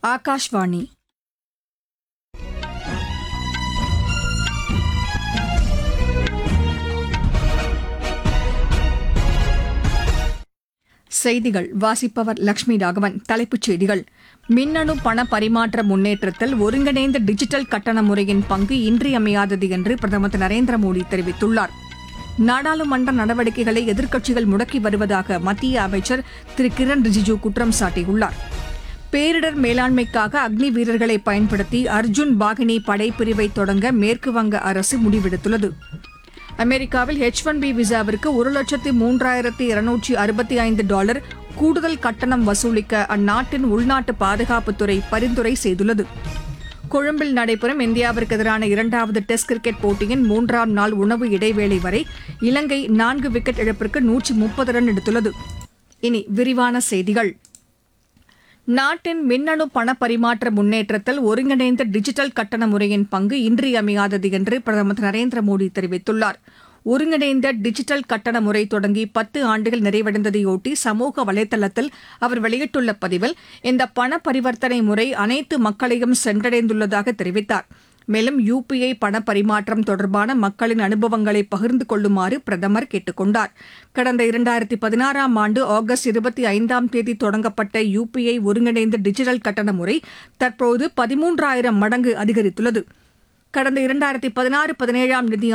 ஆகாஷ்வாணி செய்திகள் வாசிப்பவர் லட்சுமி ராகவன் தலைப்புச் செய்திகள் மின்னணு பண பரிமாற்ற முன்னேற்றத்தில் ஒருங்கிணைந்த டிஜிட்டல் கட்டண முறையின் பங்கு இன்றியமையாதது என்று பிரதமர் திரு நரேந்திர மோடி தெரிவித்துள்ளார் நாடாளுமன்ற நடவடிக்கைகளை எதிர்க்கட்சிகள் முடக்கி வருவதாக மத்திய அமைச்சர் திரு கிரண் ரிஜிஜூ குற்றம் சாட்டியுள்ளார் பேரிடர் மேலாண்மைக்காக அக்னி வீரர்களை பயன்படுத்தி அர்ஜுன் பாகினி படைப்பிரிவை தொடங்க மேற்கு வங்க அரசு முடிவெடுத்துள்ளது அமெரிக்காவில் ஹெச் ஒன் பி விசாவிற்கு ஒரு லட்சத்து மூன்றாயிரத்து இருநூற்றி அறுபத்தி ஐந்து டாலர் கூடுதல் கட்டணம் வசூலிக்க அந்நாட்டின் உள்நாட்டு பாதுகாப்புத்துறை பரிந்துரை செய்துள்ளது கொழும்பில் நடைபெறும் இந்தியாவிற்கு எதிரான இரண்டாவது டெஸ்ட் கிரிக்கெட் போட்டியின் மூன்றாம் நாள் உணவு இடைவேளை வரை இலங்கை நான்கு விக்கெட் இழப்பிற்கு நூற்றி முப்பது ரன் எடுத்துள்ளது இனி விரிவான செய்திகள் நாட்டின் மின்னணு பண பரிமாற்ற முன்னேற்றத்தில் ஒருங்கிணைந்த டிஜிட்டல் கட்டண முறையின் பங்கு இன்றியமையாதது என்று பிரதமர் திரு நரேந்திர மோடி தெரிவித்துள்ளார் ஒருங்கிணைந்த டிஜிட்டல் கட்டண முறை தொடங்கி பத்து ஆண்டுகள் நிறைவடைந்ததையொட்டி சமூக வலைதளத்தில் அவர் வெளியிட்டுள்ள பதிவில் இந்த பண பரிவர்த்தனை முறை அனைத்து மக்களையும் சென்றடைந்துள்ளதாக தெரிவித்தார் மேலும் யுபிஐ பண பரிமாற்றம் தொடர்பான மக்களின் அனுபவங்களை பகிர்ந்து கொள்ளுமாறு பிரதமர் கேட்டுக் கொண்டார் கடந்த இரண்டாயிரத்தி பதினாறாம் ஆண்டு ஆகஸ்ட் இருபத்தி ஐந்தாம் தேதி தொடங்கப்பட்ட யுபிஐ ஒருங்கிணைந்த டிஜிட்டல் கட்டண முறை தற்போது பதிமூன்றாயிரம் மடங்கு அதிகரித்துள்ளது கடந்த இரண்டாயிரத்தி பதினாறு பதினேழாம் நிதி